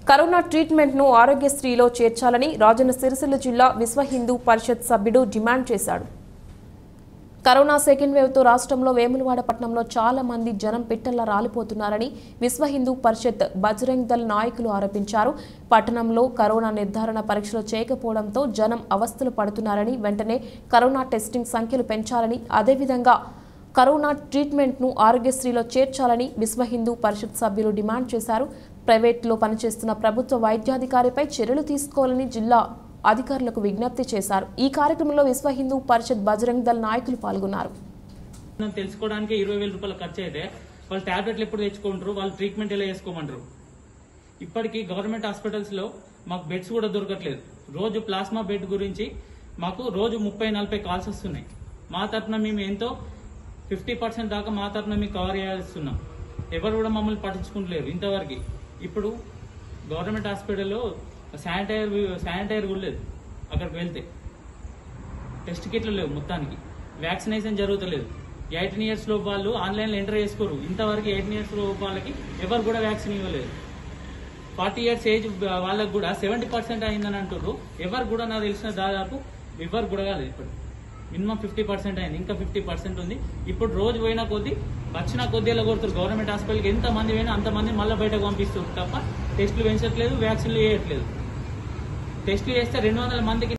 corona treatment ను ఆరోగ్యశ్రీలో చేర్చాలని రాజన్న సిరిసిల్ల జిల్లా విశ్వ హిందూ పరిషత్ సభ్యుడు డిమాండ్ చేశాడు కరోనా సెకండ్ వేవ్ తో రాష్ట్రంలో వేములవాడ పట్టణంలో చాలా మంది జనం పిట్టల్లా రాలిపోతున్నారని విశ్వ హిందూ పరిషత్ బజరంగ్ దళ్ నాయకులు ఆరోపించారు పట్టణంలో కరోనా నిర్ధారణ పరీక్షలు చేయకపోవడంతో జనం అవస్థలు పడుతున్నారని వెంటనే కరోనా టెస్టింగ్ సంఖ్యలు పెంచాలని అదేవిధంగా కరోనా ట్రీట్మెంట్ను ఆరోగ్యశ్రీలో చేర్చాలని విశ్వ హిందూ పరిషత్ సభ్యులు డిమాండ్ చేశారు ప్రైవేట్లో పనిచేస్తున్న ప్రభుత్వ వైద్యాధికారిపై చర్యలు తీసుకోవాలని జిల్లా అధికారులకు విజ్ఞప్తి చేశారు ఈ కార్యక్రమంలో విశ్వ హిందూ పరిషత్ బజరంగ్ దళ్ నాయకులు పాల్గొన్నారు మనం తెలుసుకోవడానికి ఇరవై వేల రూపాయలు ఖర్చు అయితే వాళ్ళు టాబ్లెట్లు ఎప్పుడు తెచ్చుకుంటారు వాళ్ళు ట్రీట్మెంట్ ఎలా చేసుకోమంటారు ఇప్పటికీ గవర్నమెంట్ హాస్పిటల్స్ లో మాకు బెడ్స్ కూడా దొరకట్లేదు రోజు ప్లాస్మా బెడ్ గురించి మాకు రోజు ముప్పై నలభై కాల్స్ వస్తున్నాయి మా తరఫున మేము ఎంతో ఫిఫ్టీ పర్సెంట్ దాకా మా తరఫున మేము కవర్ చేస్తున్నాం ఎవరు కూడా మమ్మల్ని పట్టించుకుంటలేరు ఇంతవరకు ఇప్పుడు గవర్నమెంట్ హాస్పిటల్లో శానిటైజర్ శానిటైజర్ కూడా లేదు అక్కడికి వెళ్తే టెస్ట్ కిట్లు లేవు మొత్తానికి వ్యాక్సినేషన్ జరుగుతలేదు ఎయిటీన్ ఇయర్స్ లోపు వాళ్ళు ఆన్లైన్లో ఎంటర్ చేసుకోరు ఇంతవరకు ఎయిటీన్ ఇయర్స్ లోపు వాళ్ళకి ఎవరు కూడా వ్యాక్సిన్ ఇవ్వలేదు ఫార్టీ ఇయర్స్ ఏజ్ వాళ్ళకి కూడా సెవెంటీ పర్సెంట్ అయిందని అంటున్నారు ఎవరు కూడా నాకు తెలిసిన దాదాపు ఎవరు కూడా కాలేదు ఇప్పుడు మినిమం ఫిఫ్టీ పర్సెంట్ అయింది ఇంకా ఫిఫ్టీ పర్సెంట్ ఉంది ఇప్పుడు రోజు పోయిన కొద్దీ వచ్చిన కొద్దీ ఎలా కొడుతారు గవర్నమెంట్ హాస్పిటల్కి ఎంత మంది పోయినా అంత మంది మళ్ళీ బయటకు పంపిస్తారు తప్ప టెస్టులు పెంచట్లేదు వ్యాక్సిన్లు వేయట్లేదు టెస్టులు చేస్తే రెండు వందల మందికి